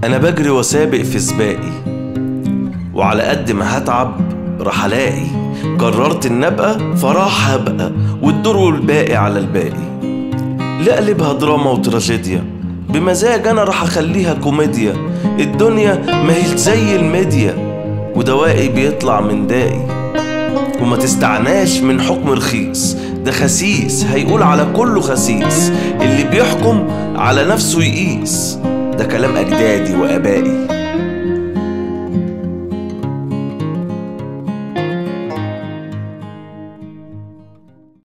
انا بجري وسابق في سباقي وعلى قد ما هتعب راح الاقي قررت ان ابقى فراح هبقى والدور والباقي على الباقي لا اقلبها دراما وتراجيديا بمزاج انا راح اخليها كوميديا الدنيا ما هي زي الميديا ودوائي بيطلع من دائي وما تستعناش من حكم رخيص ده خسيس هيقول على كله خسيس اللي بيحكم على نفسه يقيس ده كلام أجدادي وآبائي